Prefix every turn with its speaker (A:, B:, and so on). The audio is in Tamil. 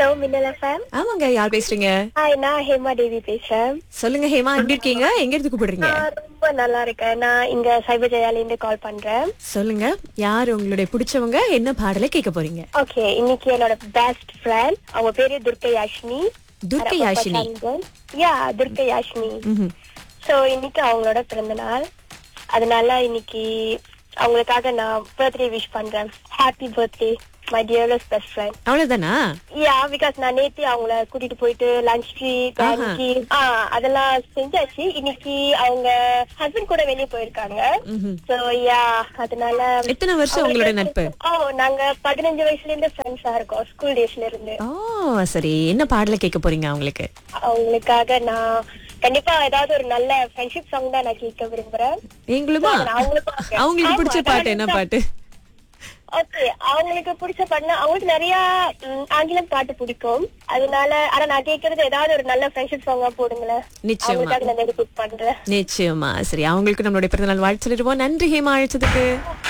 A: ஹலோ மின்னல் எஃப்எம்
B: ஆமாங்க யார் பேசுறீங்க
A: ஹாய் நான் ஹேமா தேவி பேசுறேன்
B: சொல்லுங்க ஹேமா எப்படி இருக்கீங்க எங்க இருந்து கூப்பிடுறீங்க
A: நான் ரொம்ப நல்லா இருக்கேன் நான் இங்க சைபர் ஜெயால இருந்து கால் பண்றேன்
B: சொல்லுங்க யார் உங்களுடைய பிடிச்சவங்க என்ன பாடலை கேட்க போறீங்க
A: ஓகே இன்னைக்கு என்னோட பெஸ்ட் ஃப்ரெண்ட் அவங்க பேரு துர்கை யாஷினி
B: துர்கை யாஷினி
A: யா துர்கை யாஷினி
B: ம்ஹும்.
A: சோ இன்னைக்கு அவங்களோட பிறந்த நாள் அதனால இன்னைக்கு அவங்களுக்காக நான் பர்த்டே விஷ் பண்றேன் happy birthday my dearest best friend
B: அவ்வளவுதானா
A: யா பிகாஸ் நான் நேத்து அவங்கள கூட்டிட்டு போயிட்டு லஞ்ச்
B: ஆஹா.
A: அதெல்லாம் செஞ்சாச்சு இன்னைக்கு அவங்க ஹஸ்பண்ட் கூட வெளியே போயிருக்காங்க
B: ம்ஹும்.
A: சோ யா அதனால
B: எத்தனை வருஷம் உங்களோட நட்பு
A: ஓ நாங்க பதினஞ்சு வயசுல இருந்து ஃப்ரெண்ட்ஸா இருக்கோம் ஸ்கூல் டேஸ்ல இருந்து
B: ஓ சரி என்ன பாடலை கேட்க போறீங்க அவங்களுக்கு
A: அவங்களுக்காக நான் கண்டிப்பா ஏதாவது ஒரு நல்ல ஃப்ரெண்ட்ஷிப் சாங் தான் நான் கேட்க விரும்புறேன்
B: நீங்களுமா
A: நான் அவங்களுக்கும்
B: அவங்களுக்கு பிடிச்ச
A: ஆமா,
B: பாட்டு என்ன
A: நான்
B: பாட்டு
A: ஓகே அவங்களுக்கு பிடிச்ச பாட்டுனா அவங்களுக்கு நிறைய ம், ஆங்கிலம் பாட்டு பிடிக்கும் அதனால ஆனா நான் கேக்குறது ஏதாவது ஒரு நல்ல ஃப்ரெண்ட்ஷிப் சாங்கா போடுங்களேன்
B: நிச்சயமா.
A: அவங்களுக்காக நான் டெடிகேட் பண்றேன்
B: நிச்சயமா சரி அவங்களுக்கு நம்மளுடைய பிறந்தநாள் வாழ்த்து சொல்லிடுவோம் நன்றி ஹேமா அழைச்சதுக்கு